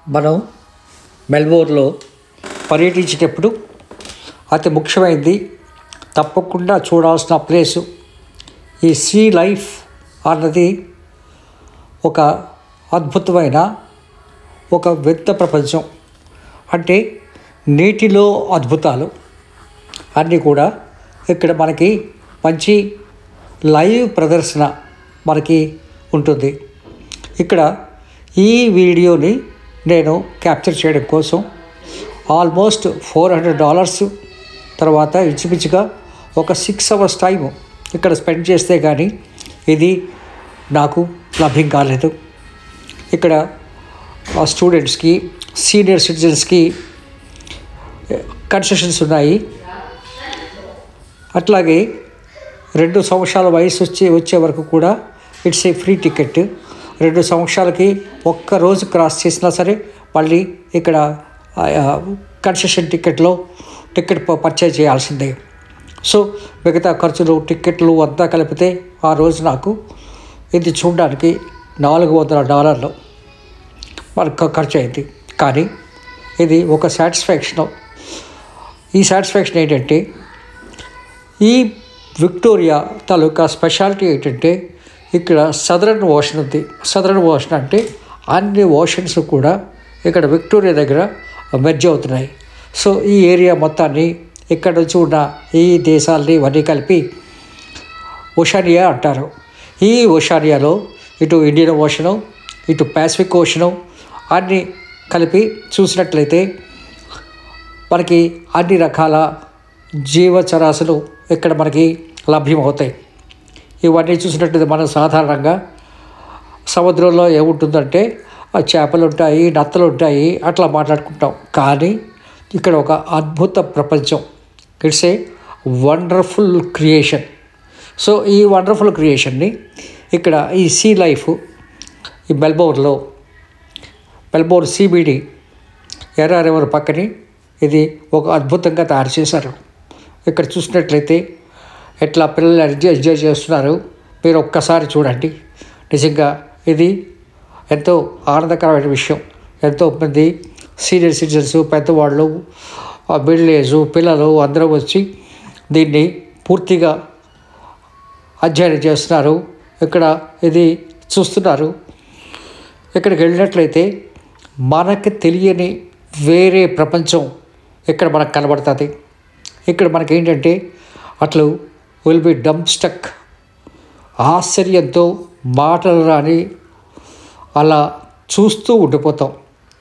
మనం మెల్బోర్న్లో పర్యటించేటప్పుడు అతి ముఖ్యమైనది తప్పకుండా చూడాల్సిన ప్లేసు ఈ సీ లైఫ్ అన్నది ఒక అద్భుతమైన ఒక వింత ప్రపంచం అంటే నీటిలో అద్భుతాలు అన్నీ కూడా ఇక్కడ మనకి మంచి లైవ్ ప్రదర్శన మనకి ఉంటుంది ఇక్కడ ఈ వీడియోని నేను క్యాప్చర్ చేయడం కోసం ఆల్మోస్ట్ ఫోర్ హండ్రెడ్ డాలర్స్ తర్వాత ఇంచుమించుగా ఒక సిక్స్ అవర్స్ టైం ఇక్కడ స్పెండ్ చేస్తే కానీ ఇది నాకు లభ్యం కాలేదు ఇక్కడ ఆ స్టూడెంట్స్కి సీనియర్ సిటిజన్స్కి కన్సెషన్స్ ఉన్నాయి అట్లాగే రెండు సంవత్సరాల వయసు వచ్చి వచ్చే వరకు కూడా ఇట్స్ ఏ ఫ్రీ టికెట్ రెండు సంవత్సరాలకి ఒక్క రోజు క్రాస్ చేసినా సరే మళ్ళీ ఇక్కడ కన్సెషన్ టికెట్లో టికెట్ పర్చేజ్ చేయాల్సిందే సో మిగతా ఖర్చులు టికెట్లు అంతా కలిపితే ఆ రోజు నాకు ఇది చూడడానికి నాలుగు వందల డాలర్లు మనకు ఖర్చు అయింది కానీ ఇది ఒక సాటిస్ఫాక్షన్ ఈ సాటిస్ఫాక్షన్ ఏంటంటే ఈ విక్టోరియా తాలూకా స్పెషాలిటీ ఏంటంటే ఇక్కడ సదరన్ ఓషన్ ఉంది సదరన్ ఓషన్ అంటే అన్ని ఓషన్స్ కూడా ఇక్కడ విక్టోరియా దగ్గర మెర్జ్ అవుతున్నాయి సో ఈ ఏరియా మొత్తాన్ని ఇక్కడ నుంచి ఉన్న ఈ దేశాలని ఇవన్నీ కలిపి ఓషానియా అంటారు ఈ ఓషానియాలో ఇటు ఇండియన్ ఓషను ఇటు పాసిఫిక్ ఓషను అన్ని కలిపి చూసినట్లయితే మనకి అన్ని రకాల జీవచరాశులు ఇక్కడ మనకి లభ్యమవుతాయి ఇవన్నీ చూసినట్లయితే మనం సాధారణంగా సముద్రంలో ఏముంటుందంటే ఆ చేపలు ఉంటాయి నత్తలు ఉంటాయి అట్లా మాట్లాడుకుంటాం కానీ ఇక్కడ ఒక అద్భుత ప్రపంచం it's a wonderful creation so ఈ వండర్ఫుల్ క్రియేషన్ని ఇక్కడ ఈ సీ లైఫ్ ఈ మెల్బోర్న్లో మెల్బోర్న్ సిబిడి ఎర్ర రివర్ పక్కని ఇది ఒక అద్భుతంగా తయారు చేశారు ఇక్కడ చూసినట్లయితే ఎట్లా పిల్లలు ఎంజాయ్ ఎంజాయ్ చేస్తున్నారు మీరు ఒక్కసారి చూడండి నిజంగా ఇది ఎంతో ఆనందకరమైన విషయం ఎంతో మంది సీనియర్ సిటిజన్స్ పెద్దవాళ్ళు మిడిల్ ఏజ్ పిల్లలు అందరూ వచ్చి దీన్ని పూర్తిగా అధ్యయనం చేస్తున్నారు ఇక్కడ ఇది చూస్తున్నారు ఇక్కడికి వెళ్ళినట్లయితే మనకు తెలియని వేరే ప్రపంచం ఇక్కడ మనకు కనబడుతుంది ఇక్కడ మనకి ఏంటంటే అట్లు విల్ బి డంప్ స్టక్ ఆశ్చర్యంతో మాటలు రాని అలా చూస్తూ ఉండిపోతాం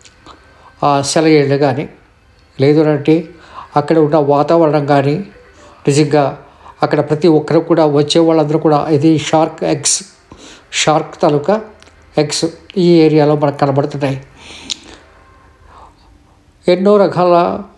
ఆ సెలయేళ్ళు కానీ లేదు అంటే అక్కడ ఉన్న వాతావరణం కానీ నిజంగా అక్కడ ప్రతి ఒక్కరు కూడా వచ్చే వాళ్ళందరూ కూడా ఇది షార్క్ ఎగ్స్ షార్క్ తాలూకా ఎగ్స్ ఈ ఏరియాలో మనకు కనబడుతున్నాయి ఎన్నో రకాల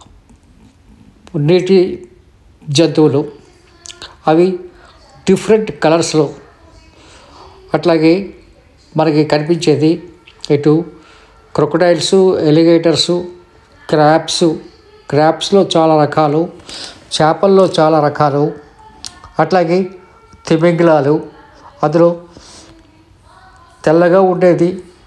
నీటి జంతువులు అవి డిఫరెంట్ కలర్స్లో అట్లాగే మనకి కనిపించేది ఇటు క్రొకడైల్స్ ఎలిగేటర్సు క్రాప్స్ క్రాప్స్లో చాలా రకాలు చేపల్లో చాలా రకాలు అట్లాగే తిమింగిలాలు అందులో తెల్లగా ఉండేది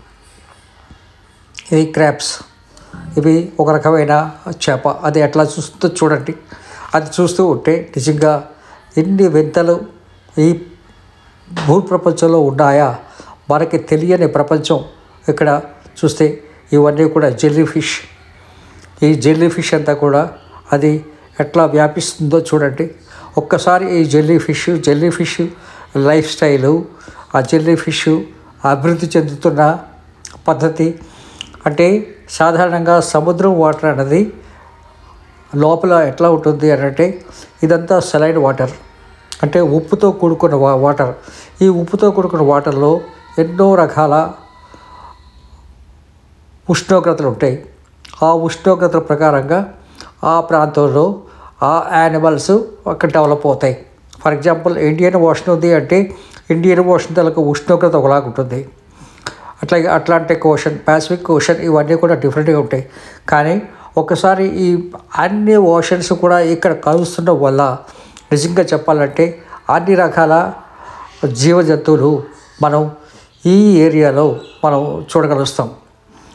ఇది క్రాప్స్ ఇవి ఒక రకమైన చేప అది ఎట్లా చూస్తూ చూడండి అది చూస్తూ ఉంటే నిజంగా ఎన్ని వింతలు ఈ భూ ప్రపంచంలో ఉన్నాయా మనకి తెలియని ప్రపంచం ఇక్కడ చూస్తే ఇవన్నీ కూడా జెల్లీ ఫిష్ ఈ జెల్లీ ఫిష్ అంతా కూడా అది ఎట్లా వ్యాపిస్తుందో చూడండి ఒక్కసారి ఈ jellyfish jellyfish lifestyle ఆ జెల్లీ ఫిష్ అభివృద్ధి చెందుతున్న పద్ధతి అంటే సాధారణంగా సముద్రం వాటర్ అన్నది లోపల ఎట్లా ఉంటుంది అని అంటే ఇదంతా సెలైన్ వాటర్ అంటే ఉప్పుతో కూడుకున్న వా వాటర్ ఈ ఉప్పుతో కూడుకున్న వాటర్లో ఎన్నో రకాల ఉష్ణోగ్రతలు ఉంటాయి ఆ ఉష్ణోగ్రతల ప్రకారంగా ఆ ప్రాంతంలో ఆ యానిమల్స్ అక్కడ డెవలప్ అవుతాయి ఫర్ ఎగ్జాంపుల్ ఇండియన్ ఓషన్ ఉంది అంటే ఇండియన్ ఓషన్ తలకు ఉష్ణోగ్రత ఒకలాగా ఉంటుంది అట్లాగే అట్లాంటిక్ ఓషన్ పాసిఫిక్ ఓషన్ ఇవన్నీ కూడా డిఫరెంట్గా ఉంటాయి కానీ ఒకసారి ఈ అన్ని ఓషన్స్ కూడా ఇక్కడ కలుస్తుండడం వల్ల నిజంగా చెప్పాలంటే అన్ని రకాల జీవ జంతువులు మనం ఈ ఏరియాలో మనం చూడగలుస్తాం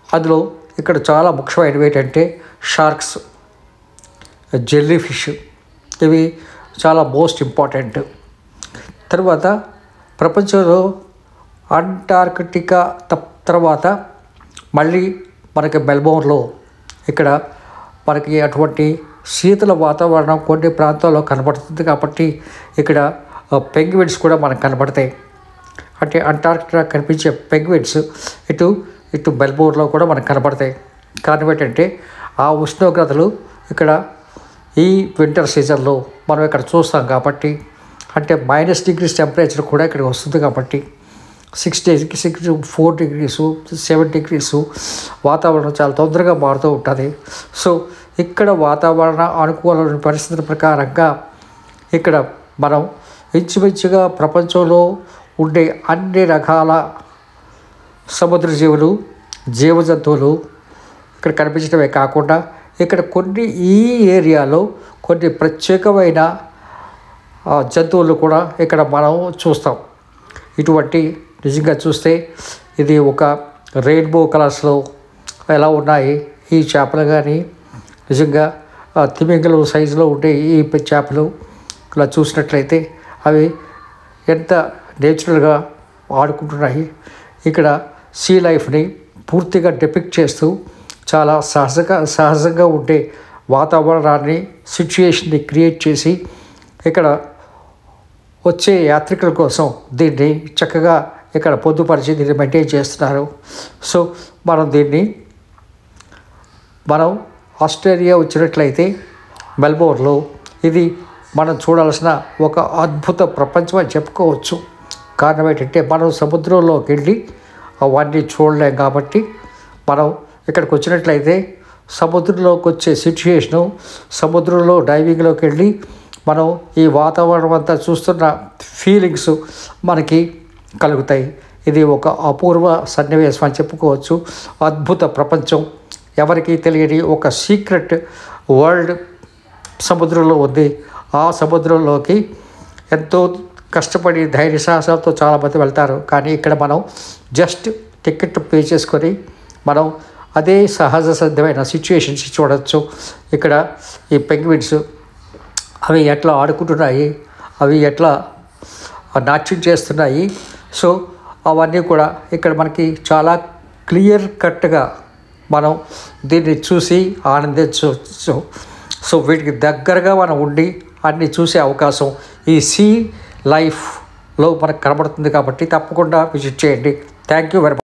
అందులో ఇక్కడ చాలా ముఖ్యమైనవి ఏంటంటే షార్క్స్ జెల్లీ ఫిష్ ఇవి చాలా మోస్ట్ ఇంపార్టెంట్ తర్వాత ప్రపంచంలో అంటార్కిటికా త- తర్వాత మళ్ళీ మనకి మెల్బోర్న్లో ఇక్కడ మనకి అటువంటి శీతల వాతావరణం కొన్ని ప్రాంతాల్లో కనబడుతుంది కాబట్టి ఇక్కడ పెంగ్విన్స్ కూడా మనకు కనబడతాయి అంటే అంటార్కిటికా కనిపించే పెంగ్విన్స్ ఇటు ఇటు మెల్బోర్న్లో కూడా మనకు కనబడతాయి కారణం ఏంటంటే ఆ ఉష్ణోగ్రతలు ఇక్కడ ఈ వింటర్ సీజన్లో మనం ఇక్కడ చూస్తాం కాబట్టి అంటే మైనస్ డిగ్రీస్ టెంపరేచర్ కూడా ఇక్కడ వస్తుంది కాబట్టి సిక్స్ డేస్కి six four degrees seven degrees వాతావరణం చాలా తొందరగా మారుతూ ఉంటుంది సో ఇక్కడ వాతావరణ అనుకూలమైన పరిస్థితుల ప్రకారంగా ఇక్కడ మనం ఇంచుమించుగా ప్రపంచంలో ఉండే అన్ని రకాల సముద్ర జీవులు జీవజంతువులు ఇక్కడ కనిపించడమే కాకుండా ఇక్కడ కొన్ని ఈ ఏరియాలో కొన్ని ప్రత్యేకమైన ఆ, జంతువులు కూడా ఇక్కడ మనం చూస్తాం ఇటువంటి నిజంగా చూస్తే ఇది ఒక రెయిన్బో కలర్స్లో ఎలా ఉన్నాయి ఈ చేపలు కానీ నిజంగా ఆ, తిమింగలం సైజులో ఉండే ఈ పె- చేపలు ఇలా చూసినట్లయితే అవి ఎంత నేచురల్గా ఆడుకుంటున్నాయి ఇక్కడ సీ లైఫ్ని పూర్తిగా డెపిక్ట్ చేస్తూ చాలా సహజంగా సహజంగా ఉండే వాతావరణాన్ని సిచ్యుయేషన్ని క్రియేట్ చేసి ఇక్కడ వచ్చే యాత్రికుల కోసం దీన్ని చక్కగా ఇక్కడ పొందుపరిచి దీన్ని మెయింటైన్ చేస్తున్నారు సో మనం దీన్ని మనం ఆస్ట్రేలియా వచ్చినట్లయితే మెల్బోర్న్లో ఇది మనం చూడాల్సిన ఒక అద్భుత ప్రపంచం అని చెప్పుకోవచ్చు కారణం ఏంటంటే మనం సముద్రంలోకి వెళ్ళి అవన్నీ చూడలేం కాబట్టి మనం ఇక్కడికి వచ్చినట్లయితే సముద్రంలోకి వచ్చే సిచ్యుయేషను సముద్రంలో డైవింగ్లోకి వెళ్ళి మనం ఈ వాతావరణం అంతా చూస్తున్న ఫీలింగ్స్ మనకి కలుగుతాయి ఇది ఒక అపూర్వ సన్నివేశం అని చెప్పుకోవచ్చు అద్భుత ప్రపంచం ఎవరికీ తెలియని ఒక సీక్రెట్ వరల్డ్ సముద్రంలో ఉంది ఆ సముద్రంలోకి ఎంతో కష్టపడి ధైర్య సాహసాలతో చాలామంది వెళ్తారు కానీ ఇక్కడ మనం జస్ట్ టికెట్ పే చేసుకొని మనం అదే సహజ సిద్ధమైన సిచ్యుయేషన్స్ చూడవచ్చు ఇక్కడ ఈ పెంగ్విన్స్ అవి ఎట్లా ఆడుకుంటున్నాయి అవి ఎట్లా నాట్యం చేస్తున్నాయి సో అవన్నీ కూడా ఇక్కడ మనకి చాలా క్లియర్ కట్గా మనం దీన్ని చూసి ఆనందించవచ్చు సో వీటికి దగ్గరగా మనం ఉండి అన్ని చూసే అవకాశం ఈ సీ లైఫ్లో మనకు కనబడుతుంది కాబట్టి తప్పకుండా విజిట్ చేయండి థ్యాంక్ యూ వెరీ మచ్